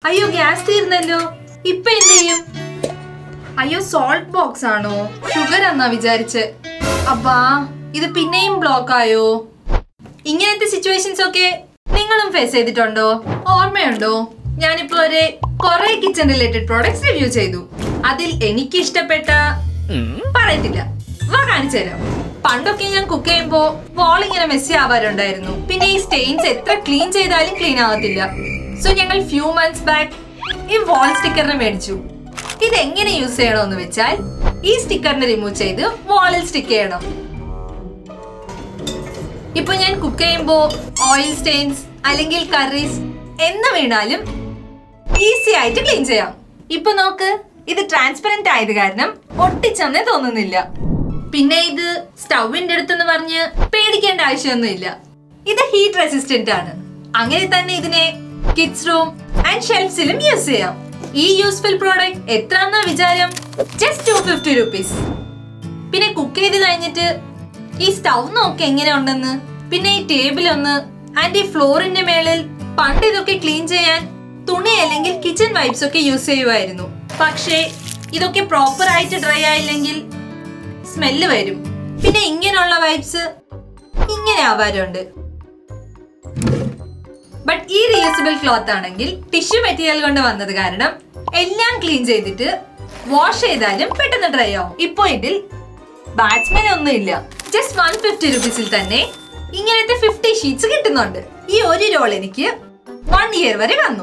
അയ്യോ ഗ്യാസ് തീർന്നല്ലോ ഇപ്പൊ എന്ത് ചെയ്യും അയ്യോ സോൾട്ട് ബോക്സ് ആണോ ഷുഗർ എന്നാ വിചാരിച്ച് അപ്പാ ഇത് പിന്നെയും ബ്ലോക്ക് ആയോ ഇങ്ങനത്തെ സിറ്റുവേഷൻസ് ഒക്കെ നിങ്ങളും ഫേസ് ചെയ്തിട്ടുണ്ടോ ഓർമ്മയുണ്ടോ ഞാനിപ്പോ ഒരു കുറെ കിച്ചൺ റിലേറ്റഡ് പ്രോഡക്ട്സ് റിവ്യൂ ചെയ്തു അതിൽ എനിക്ക് ഇഷ്ടപ്പെട്ട പറയത്തില്ല വാ കാണിച്ചു തരാം പണ്ടൊക്കെ ഞാൻ കുക്ക് ചെയ്യുമ്പോ വാൾ ഇങ്ങനെ മെസ്സി ആവാറുണ്ടായിരുന്നു പിന്നെ ഈ സ്റ്റെയിൻസ് എത്ര ക്ലീൻ ചെയ്താലും ക്ലീൻ ആവത്തില്ല സോ ഞങ്ങൾ ഫ്യൂ മന്ത്സ് ബാക്ക് ഈ വാൾ സ്റ്റിക്കറിനെ മേടിച്ചു ഇത് എങ്ങനെ യൂസ് ചെയ്യണമെന്ന് വെച്ചാൽ ഈ സ്റ്റിക്കറിനെ റിമൂവ് ചെയ്ത് വാളിൽ സ്റ്റിക്ക് ചെയ്യണം ഇപ്പൊ ഞാൻ കുക്ക് ചെയ്യുമ്പോ ഓയിൽ സ്റ്റെയിൻസ് അല്ലെങ്കിൽ കറീസ് എന്ന് വീണാലും ഈസി ആയിട്ട് ക്ലീൻ ചെയ്യാം ഇപ്പൊ നോക്ക് ഇത് ട്രാൻസ്പെറന്റ് ആയത് കാരണം ഒട്ടിച്ചെന്നേ തോന്നുന്നില്ല പിന്നെ ഇത് സ്റ്റൗവിന്റെ അടുത്തെന്ന് പറഞ്ഞ് പേടിക്കേണ്ട ആവശ്യമൊന്നുമില്ല ഇത് ഹീറ്റ് റെസിസ്റ്റന്റ് ആണ് അങ്ങനെ തന്നെ ഇതിനെ കിഡ്സ് റൂം ആൻഡ് ഷെൽഫ്സിലും യൂസ് ചെയ്യാം ഈ യൂസ്ഫുൾ പ്രോഡക്റ്റ് എത്രന്നാ വിചാരം ജസ്റ്റ് ടു ഫിഫ്റ്റി റുപ്പീസ് പിന്നെ കുക്ക് ചെയ്ത് കഴിഞ്ഞിട്ട് ഈ സ്റ്റൗ നോക്ക് എങ്ങനെ ഉണ്ടെന്ന് പിന്നെ ഈ ടേബിൾ ഒന്ന് ആൻഡ് ഈ ഫ്ലോറിന്റെ മേളിൽ പണ്ട് ഇതൊക്കെ ക്ലീൻ ചെയ്യാൻ തുണി അല്ലെങ്കിൽ കിച്ചൺ വൈപ്സ് ഒക്കെ യൂസ് ചെയ്യുമായിരുന്നു പക്ഷേ ഇതൊക്കെ പ്രോപ്പർ ആയിട്ട് ഡ്രൈ ആയില്ലെങ്കിൽ സ്മെല്ല് വരും പിന്നെ ഇങ്ങനെയുള്ള വൈപ്സ് ഇങ്ങനെ ആവാറുണ്ട് ബട്ട് ഈ റീയൂസബിൾ ക്ലോത്ത് ആണെങ്കിൽ ടിഷ്യൂ മെറ്റീരിയൽ കൊണ്ട് വന്നത് കാരണം എല്ലാം ക്ലീൻ ചെയ്തിട്ട് വാഷ് ചെയ്താലും പെട്ടെന്ന് ഡ്രൈ ആവും ഇപ്പൊ ഇതിൽ ബാറ്റ്സ്മാൻ ഒന്നുമില്ല ജസ്റ്റ് വൺ ഫിഫ്റ്റി റുപ്പീസിൽ തന്നെ ഇങ്ങനത്തെ ഫിഫ്റ്റി ഷീറ്റ്സ് കിട്ടുന്നുണ്ട് ഈ ഒരു റോൾ എനിക്ക് വൺ ഇയർ വരെ വന്നു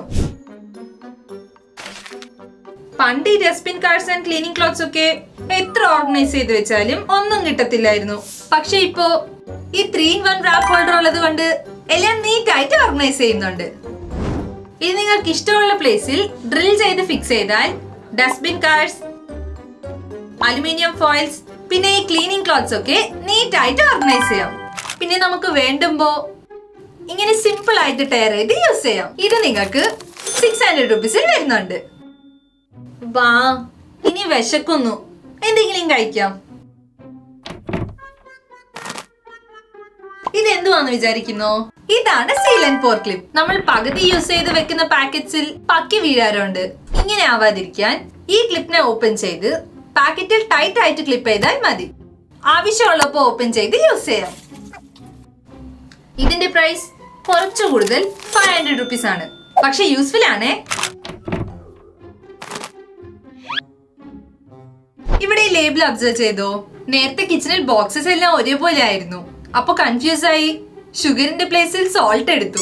പണ്ട് ഈ dustbin cards and cleaning cloths ഒക്കെ എത്ര ഓർഗനൈസ് ചെയ്ത് വെച്ചാലും ഒന്നും കിട്ടത്തില്ലായിരുന്നു പക്ഷെ ഇപ്പോ ഈ three in one wrap holder ഉള്ളത് കൊണ്ട് എല്ലാം നീറ്റ് ആയിട്ട് ഓർഗനൈസ് ചെയ്യുന്നുണ്ട് ഇത് നിങ്ങൾക്ക് ഇഷ്ടമുള്ള പ്ലേസിൽ ഡ്രിൽ ചെയ്ത് ഫിക്സ് ചെയ്താൽ ഡസ്റ്റ്ബിൻ കാർഡ്സ് അലുമിനിയം ഫോയിൽസ് പിന്നെ ഈ ക്ലീനിങ് ക്ലോത്ത്സ് ഒക്കെ നീറ്റ് ആയിട്ട് ഓർഗനൈസ് ചെയ്യാം പിന്നെ നമുക്ക് വേണ്ടുമ്പോ ഇങ്ങനെ സിമ്പിൾ ആയിട്ട് ടയർ ചെയ്ത് യൂസ് ചെയ്യാം ഇത് നിങ്ങൾക്ക് സിക്സ് ഹൺഡ്രഡ് റുപ്പീസിൽ വരുന്നുണ്ട് വാ ഇനി വിശക്കുന്നു എന്തെങ്കിലും കഴിക്കാം ഇത് എന്തുവാന്ന് വിചാരിക്കുന്നു ഇതാണ് സീലൻ പോർ ക്ലിപ്പ് നമ്മൾ പകുതി യൂസ് ചെയ്ത് വെക്കുന്ന പാക്കറ്റ്സിൽ പക്കി വീഴാറുണ്ട് ഇങ്ങനെ ആവാതിരിക്കാൻ ഈ ക്ലിപ്പിനെ ഓപ്പൺ ചെയ്ത് പാക്കറ്റിൽ ടൈറ്റ് ആയിട്ട് ക്ലിപ്പ് ചെയ്താൽ മതി ആവശ്യമുള്ളപ്പോ ഓപ്പൺ ചെയ്ത് യൂസ് ചെയ്യാം ഇതിന്റെ പ്രൈസ് കുറച്ചു കൂടുതൽ ഫൈവ് ഹൺഡ്രഡ് റുപ്പീസ് ആണ് പക്ഷെ യൂസ്ഫുൾ ആണേ ഇവിടെ ഈ ലേബിൾ ഒബ്സർവ് ചെയ്തോ നേരത്തെ കിച്ചണിൽ ബോക്സസ് എല്ലാം ഒരേപോലെ ആയിരുന്നു അപ്പൊ കൺഫ്യൂസ് ആയി ഷുഗറിന്റെ പ്ലേസിൽ സോൾട്ട് എടുത്തു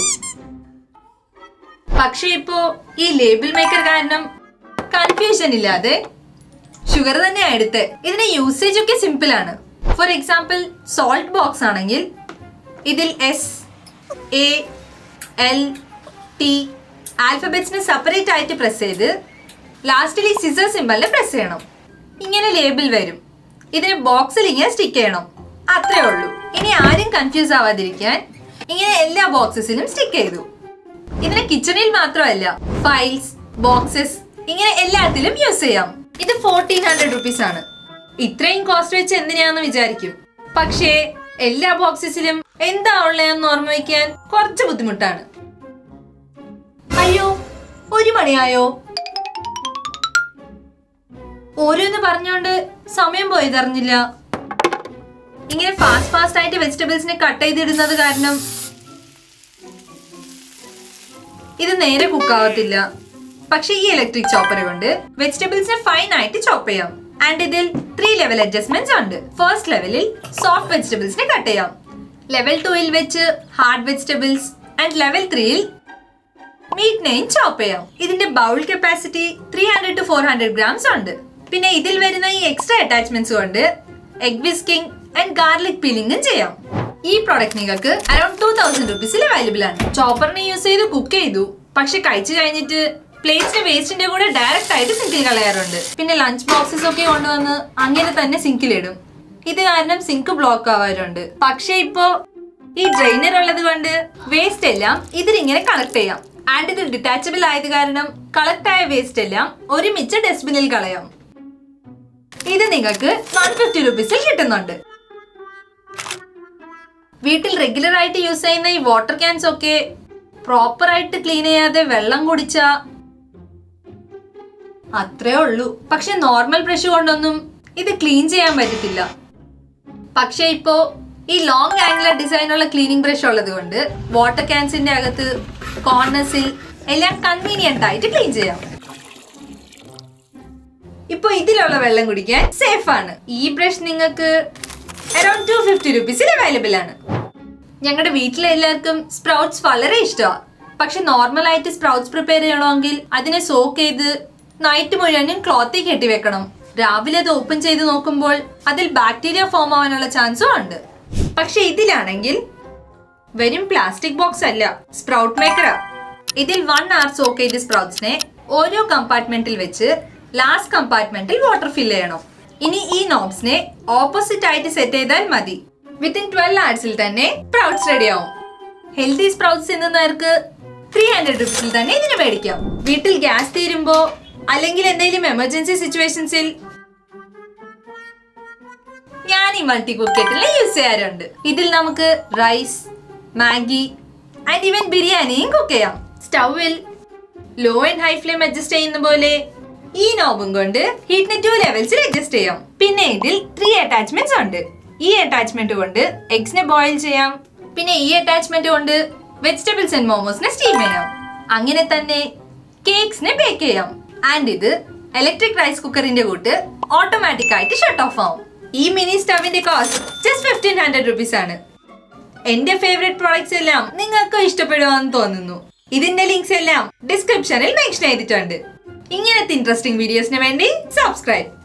പക്ഷെ ഇപ്പോ ഈ ലേബിൾ മേക്കർ കാരണം കൺഫ്യൂഷൻ ഇല്ലാതെ ഷുഗർ തന്നെയാ എടുത്ത് ഇതിന്റെ യൂസേജ് ഒക്കെ സിമ്പിൾ ആണ് ഫോർ എക്സാമ്പിൾ സോൾട്ട് ബോക്സ് ആണെങ്കിൽ ഇതിൽ എസ് എ എൽ ടി ആൽഫബറ്റ്സിനെ സെപ്പറേറ്റ് ആയിട്ട് പ്രസ് ചെയ്ത് ലാസ്റ്റിൽ ഈ സിസർ സിമ്പലിനെ പ്രസ് ചെയ്യണം ഇങ്ങനെ ലേബിൾ വരും ഇതിന് ബോക്സിൽ ഇങ്ങനെ സ്റ്റിക്ക് ചെയ്യണം അത്രേ ഉള്ളൂ ഇനി ആരും കൺഫ്യൂസ് ആവാതിരിക്കാൻ ഇങ്ങനെ എല്ലാ ബോക്സസിലും സ്റ്റിക്ക് ചെയ്തു ഇതിന് കിച്ചണിൽ മാത്രമല്ല ഫയൽസ് ബോക്സസ് ഇങ്ങനെ എല്ലാത്തിലും യൂസ് ചെയ്യാം ഇത് ഫോർട്ടീൻ ഹൺഡ്രഡ് റുപ്പീസ് ആണ് ഇത്രയും കോസ്റ്റ് വെച്ച് എന്തിനാന്ന് വിചാരിക്കും പക്ഷേ എല്ലാ ബോക്സസിലും എന്താ ഉള്ളതെന്ന് ഓർമ്മ വയ്ക്കാൻ കുറച്ച് ബുദ്ധിമുട്ടാണ് അയ്യോ ഒരു മണിയായോ ഓരോന്ന് പറഞ്ഞോണ്ട് സമയം പോയതറിഞ്ഞില്ല ഇങ്ങനെ ഫാസ്റ്റ് ഫാസ്റ്റ് ആയിട്ട് വെജിറ്റബിൾസിനെ കട്ട് ചെയ്തിടുന്നത് കാരണം ഇത് നേരെ കുക്കാവത്തില്ല പക്ഷെ ഈ ഇലക്ട്രിക് ചോപ്പർ കൊണ്ട് വെജിറ്റബിൾസിനെ ഫൈൻ ആയിട്ട് ചോപ്പ് ചെയ്യാം ആൻഡ് ഇതിൽ ത്രീ ലെവൽ അഡ്ജസ്റ്റ്മെന്റ്സ് ഉണ്ട് ഫസ്റ്റ് ലെവലിൽ സോഫ്റ്റ് വെജിറ്റബിൾസിനെ കട്ട് ചെയ്യാം ലെവൽ ടൂയിൽ വെച്ച് ഹാർഡ് വെജിറ്റബിൾസ് ആൻഡ് ലെവൽ ത്രീയിൽ മീറ്റിനെയും ചോപ്പ് ചെയ്യാം ഇതിന്റെ bowl capacity three hundred to four hundred grams ഉണ്ട് പിന്നെ ഇതിൽ വരുന്ന ഈ എക്സ്ട്രാ അറ്റാച്ച്മെന്റ്സ് കൊണ്ട് എഗ് വിസ്കിംഗ് ആൻഡ് ഗാർലിക് പീലിംഗും ചെയ്യാം ഈ പ്രോഡക്റ്റ് നിങ്ങൾക്ക് അറൌണ്ട് ടൂ തൗസൻഡ് റുപ്പീസിൽ അവൈലബിൾ ആണ് ചോപ്പറിനെ യൂസ് ചെയ്ത് കുക്ക് ചെയ്തു പക്ഷെ കഴിച്ചു കഴിഞ്ഞിട്ട് പ്ലേറ്റ്സിന്റെ വേസ്റ്റിന്റെ കൂടെ ഡയറക്റ്റ് ആയിട്ട് സിങ്കിൽ കളയാറുണ്ട് പിന്നെ ലഞ്ച് ബോക്സസ് ഒക്കെ കൊണ്ടുവന്ന് അങ്ങനെ തന്നെ സിങ്കിലിടും ഇത് കാരണം സിങ്ക് ബ്ലോക്ക് ആവാറുണ്ട് പക്ഷെ ഇപ്പോ ഈ ഡ്രെയിനർ ഉള്ളത് കൊണ്ട് വേസ്റ്റ് എല്ലാം ഇതിലിങ്ങനെ കളക്ട് ചെയ്യാം ആൻഡ് ഇത് ഡിറ്റാച്ചബിൾ ആയത് കാരണം കളക്ട് ആയ വേസ്റ്റ് എല്ലാം ഒരുമിച്ച് ഡസ്റ്റ്ബിനിൽ കളയാം ഇത് നിങ്ങൾക്ക് വൺ ഫിഫ്റ്റി റുപ്പീസിൽ കിട്ടുന്നുണ്ട് വീട്ടിൽ റെഗുലർ ആയിട്ട് യൂസ് ചെയ്യുന്ന ഈ വാട്ടർ ക്യാൻസ് ഒക്കെ പ്രോപ്പർ ആയിട്ട് ക്ലീൻ ചെയ്യാതെ വെള്ളം കുടിച്ച അത്രേ ഉള്ളൂ പക്ഷെ നോർമൽ ബ്രഷ് കൊണ്ടൊന്നും ഇത് ക്ലീൻ ചെയ്യാൻ പറ്റത്തില്ല പക്ഷെ ഇപ്പോ ഈ ലോങ് ആംഗുലർ ഡിസൈനുള്ള ക്ലീനിങ് ബ്രഷ് ഉള്ളത് കൊണ്ട് വാട്ടർ ക്യാൻസിന്റെ അകത്ത് കോർണേഴ്സിൽ എല്ലാം കൺവീനിയന്റ് ആയിട്ട് ക്ലീൻ ചെയ്യാം ഇപ്പൊ ഇതിലുള്ള വെള്ളം കുടിക്കാൻ സേഫ് ആണ് ഈ ബ്രഷ് നിങ്ങൾക്ക് അറൌണ്ട് ടു ഫിഫ്റ്റി റുപ്പീസിൽ അവൈലബിൾ ആണ് ഞങ്ങളുടെ വീട്ടിലെ എല്ലാവർക്കും സ്പ്രൗട്ട്സ് വളരെ ഇഷ്ടമാണ് പക്ഷെ നോർമൽ ആയിട്ട് സ്പ്രൗട്ട്സ് പ്രിപ്പയർ ചെയ്യണമെങ്കിൽ അതിനെ സോക്ക് ചെയ്ത് നൈറ്റ് മുഴുവനും ക്ലോത്തിൽ കെട്ടി വെക്കണം രാവിലെ അത് ഓപ്പൺ ചെയ്ത് നോക്കുമ്പോൾ അതിൽ ബാക്ടീരിയ ഫോം ആവാനുള്ള ചാൻസും ഉണ്ട് പക്ഷെ ഇതിലാണെങ്കിൽ വെറും പ്ലാസ്റ്റിക് ബോക്സ് അല്ല സ്പ്രൗട്ട് മേക്കറാ ഇതിൽ വൺ അവർ സോക്ക് ചെയ്ത സ്പ്രൗട്ട്സിനെ ഓരോ കമ്പാർട്ട്മെന്റിൽ വെച്ച് ലാസ്റ്റ് കമ്പാർട്ട്മെന്റിൽ വാട്ടർ ഫില്ല് ചെയ്യണം ഇനി ഈ നോബ്സിനെ ഓപ്പോസിറ്റ് ആയിട്ട് സെറ്റ് ചെയ്താൽ മതി വിത്തിൻ ട്വൽവ് ആഴ്സിൽ തന്നെ സ്പ്രൗട്ട്സ് റെഡി ആവും ഹെൽത്തി സ്പ്രൗട്ട്സ് തിന്നുന്നവർക്ക് ത്രീ ഹൺഡ്രഡ് റുപ്പീസിൽ തന്നെ ഇതിന് മേടിക്കാം വീട്ടിൽ ഗ്യാസ് തീരുമ്പോ അല്ലെങ്കിൽ എന്തെങ്കിലും എമർജൻസി സിറ്റുവേഷൻസിൽ ഞാൻ ഈ മൾട്ടി കുക്ക് കെറ്റിൽ യൂസ് ചെയ്യാറുണ്ട് ഇതിൽ നമുക്ക് റൈസ് മാഗി ആൻഡ് ഈവൻ ബിരിയാണിയും കുക്ക് ചെയ്യാം സ്റ്റൗവിൽ low and high flame adjust ചെയ്യുന്ന പോലെ ഈ നോബും കൊണ്ട് ഹീറ്റിനെ ടു ലെവൽസിൽ അഡ്ജസ്റ്റ് ചെയ്യാം പിന്നെ ഇതിൽ ത്രീ അറ്റാച്ച്മെന്റ്സ് ഉണ്ട് ഈ അറ്റാച്ച്മെന്റ് കൊണ്ട് എഗ്സിനെ ബോയിൽ ചെയ്യാം പിന്നെ ഈ അറ്റാച്ച്മെന്റ് കൊണ്ട് വെജിറ്റബിൾസ് ആൻഡ് മോമോസിനെ സ്റ്റീം ചെയ്യാം അങ്ങനെ തന്നെ കേക്ക്സിനെ ബേക്ക് ചെയ്യാം ആൻഡ് ഇത് ഇലക്ട്രിക് റൈസ് കുക്കറിന്റെ കൂട്ട് ഓട്ടോമാറ്റിക് ആയിട്ട് ഷട്ട് ഓഫ് ആവും ഈ മിനി സ്റ്റവിന്റെ cost just fifteen hundred rupees ആണ് എന്റെ ഫേവറേറ്റ് പ്രോഡക്ട്സ് എല്ലാം നിങ്ങൾക്കും ഇഷ്ടപ്പെടുവാന്ന് തോന്നുന്നു ഇതിന്റെ ലിങ്ക്സ് എല്ലാം ഡിസ്ക്രിപ്ഷനിൽ മെൻഷൻ ചെയ്തിട്ടുണ്ട് ഇങ്ങനത്തെ ഇൻട്രസ്റ്റിംഗ് വീഡിയോസിന് വേണ്ടി സബ്സ്ക്രൈബ്